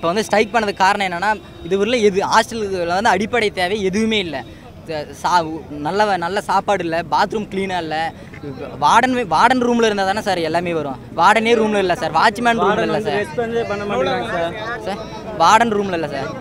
இப்போ வந்து ஸ்ட்ரைக் பண்ணதுக்கு காரணம் என்னென்னா இது உள்ள எது ஹாஸ்டலுக்கு வந்து அடிப்படை தேவை எதுவுமே இல்லை த- சா நல்ல நல்ல சாப்பாடு இல்லை பாத்ரூம் க்ளீனாக இல்லை வார்டன் வார்டன் ரூமில் இருந்தால் தானே சார் எல்லாமே வரும் வார்டனே ரூமில் இல்லை சார் வாட்ச்மேன் ரூமில் இல்லை சார் ரெஸ்பான்ஸே பண்ண மாட்டேங்கிறாங்க சார் சார் வார்டன் ரூமில் இல்லை சார்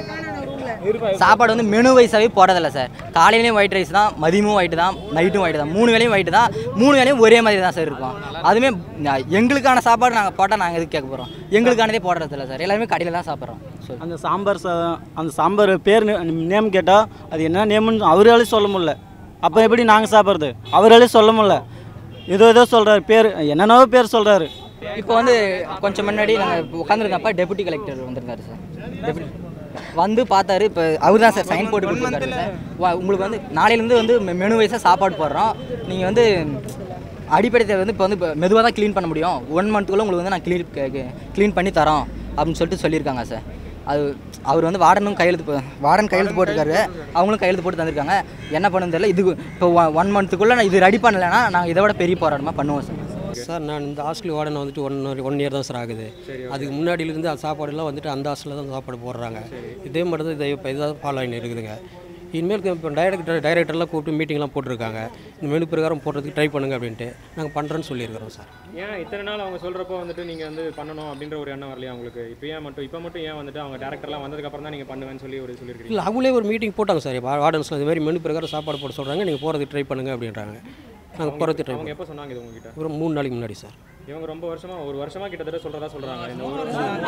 சாப்பாடு வந்து மெனு வைஸாகவே போடுறதில்ல சார் காலையிலையும் ஒயிட் ரைஸ் தான் மதியமும் ஒயிட் தான் நைட்டும் ஒயிட் தான் மூணு வேளையும் ஒயிட் தான் மூணு வேளையும் ஒரே மாதிரி தான் சார் இருக்கும் அதுவுமே நா- எங்களுக்கான சாப்பாடு நாங்கள் போட்டால் நாங்கள் எதுக்கு கேட்க போகிறோம் எங்களுக்கானதே போடுறதில்ல சார் எல்லாருமே கடையில் தான் சாப்பிட்றோம் ஸோ அந்த சாம்பார் சாதம் அந்த சாம்பார் பேர் நேம் கேட்டால் அது என்ன நேம்னு அவராலே சொல்ல முடியல அப்போ எப்படி நாங்கள் சாப்பிட்றது அவராலே சொல்ல முடியல ஏதோ ஏதோ சொல்கிறாரு பேர் என்னென்னவோ பேர் சொல்கிறாரு இப்போ வந்து கொஞ்சம் முன்னாடி நாங்கள் உட்காந்துருக்கப்ப டெபுட்டி கலெக்டர் வந்திருந்தாரு சார் டெபுட்டி வந்து பார்த்தாரு இப்போ அவர் தான் சார் சைன் போட்டு கொடுத்துருக்காரு சார் வா- உங்களுக்கு வந்து நாளையிலேருந்து வந்து மெனு வைஸாக சாப்பாடு போடுறோம் நீங்கள் வந்து அடிப்படை தேவை வந்து இப்போ வந்து இப்போ மெதுவாக தான் க்ளீன் பண்ண முடியும் ஒன் மந்த்துக்குள்ளே உங்களுக்கு வந்து நான் க்ளீன் க்ளீன் பண்ணி தரோம் அப்படின்னு சொல்லிட்டு சொல்லியிருக்காங்க சார் அது அவர் வந்து வார்டனும் கையெழுத்து போ வார்டன் கையெழுத்து போட்டிருக்காரு அவங்களும் கையெழுத்து போட்டு தந்திருக்காங்க என்ன பண்ணுன்னு தெரியல இது இப்போ ஒன் மந்த்துக்குள்ளே நான் இது ரெடி பண்ணலைன்னா நாங்கள் இதை விட பெரிய போராட்டமாக பண்ணுவோம் சார் சார் நான் இந்த ஹாஸ்டல் வார்டன் வந்துட்டு ஒன் ஒன் இயர் தான் சார் ஆகுது அதுக்கு முன்னாடியிலேருந்து அந்த சாப்பாடுலாம் வந்துட்டு அந்த ஹாஸ்டலில் தான் சாப்பாடு போடுறாங்க இதே மட்டும் தான் இதை இப்போ இதாக ஃபாலோ ஆகி இருக்குதுங்க இனிமேல் இப்போ டைரக்டர் டைரக்டர்லாம் கூப்பிட்டு மீட்டிங்லாம் போட்டிருக்காங்க இந்த மெனு பிரகாரம் போடுறதுக்கு ட்ரை பண்ணுங்க அப்படின்ட்டு நாங்கள் பண்ணுறோன்னு சொல்லியிருக்கிறோம் சார் ஏன் இத்தனை நாள் அவங்க சொல்கிறப்போ வந்துட்டு நீங்கள் வந்து பண்ணணும் அப்படின்ற ஒரு எண்ணம் வரலையா உங்களுக்கு இப்போ ஏன் மட்டும் இப்போ மட்டும் ஏன் வந்துட்டு அவங்க டேரக்டர்லாம் வந்ததுக்கப்புறம் தான் நீங்கள் பண்ணுவேன்னு சொல்லி ஒரு சொல்லியிருக்கீங்க இல்லை அவங்களே ஒரு மீட்டிங் போட்டாங்க சார் வார்டன்ஸில் இது மாதிரி மெனு பிரகாரம் சாப்பாடு போட சொல்கிறாங்க நீங்கள் போகிறதுக்கு ட்ரை பண்ணுங்க அப்படின்றாங்க நாங்கள் போகிறதுக்கு ட்ரை அவங்க எப்போ சொன்னாங்க இது உங்ககிட்ட ஒரு மூணு நாளைக்கு முன்னாடி சார் இவங்க ரொம்ப வருஷமா ஒரு வருஷமா கிட்டத்தட்ட சொல்றதா சொல்றாங்க இந்த ஒரு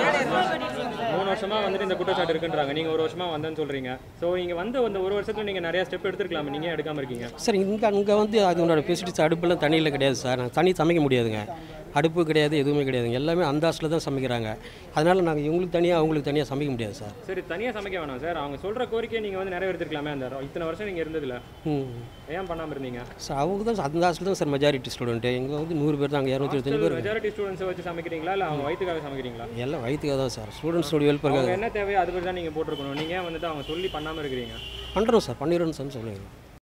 மூணு வருஷமா வந்துட்டு இந்த குற்றச்சாட்டு இருக்குன்றாங்க நீங்க ஒரு வருஷமா வந்தேன்னு சொல்றீங்க ஸோ இங்க வந்து அந்த ஒரு வருஷத்துல நீங்க நிறைய ஸ்டெப் எடுத்துருக்கலாம் நீங்க ஏன் எடுக்காம இருக்கீங்க சார் இங்கே அங்கே வந்து அதனோட ஃபெசிலிட்டிஸ் அடுப்பெல்லாம் தண்ணியில் கிடையாது சார் நாங்கள் தண்ணி சமைக்க முடியாதுங்க அடுப்பு கிடையாது எதுவுமே கிடையாதுங்க எல்லாமே அந்த ஹாஸ்டலில் தான் சமைக்கிறாங்க அதனால் நாங்கள் இவங்களுக்கு தனியாக அவங்களுக்கு தனியாக சமைக்க முடியாது சார் சரி தனியா சமைக்க வேணாம் சார் அவங்க சொல்ற கோரிக்கையை நீங்க வந்து நிறைவேற்றிருக்கலாமே அந்த இத்தனை வருஷம் நீங்க இருந்ததுல ம் ஏன் பண்ணாம இருந்தீங்க சார் அவங்க தான் அந்த ஹாஸ்டல் தான் சார் மெஜாரிட்டி ஸ்டூடெண்ட்டு எங்கே வந்து நூறு பேர் தான் அங்கே இரநூத்தி இருபத்தஞ்சு பேர் மெஜாரிட்டி ஸ்டூடெண்ட்ஸை வச்சு சமைக்கிறீங்களா இல்ல அவங்க வயிற்றுக்காக சமைக்கிறீங்களா எல்லாம் வயிற்றுக்காக தான் சார் ஸ்டூடெண்ட்ஸோட ஹெல்ப் அவங்க இருக்காங்க என்ன தேவையோ அது தான் நீங்க போட்டிருக்கணும் நீங்க ஏன் வந்துட்டு அவங்க சொல்லி பண்ணாம இருக்கிறீங்க பண்ணுறோம் சார் பண்ணிடுறோன்னு சார் சொல்லுங்கள்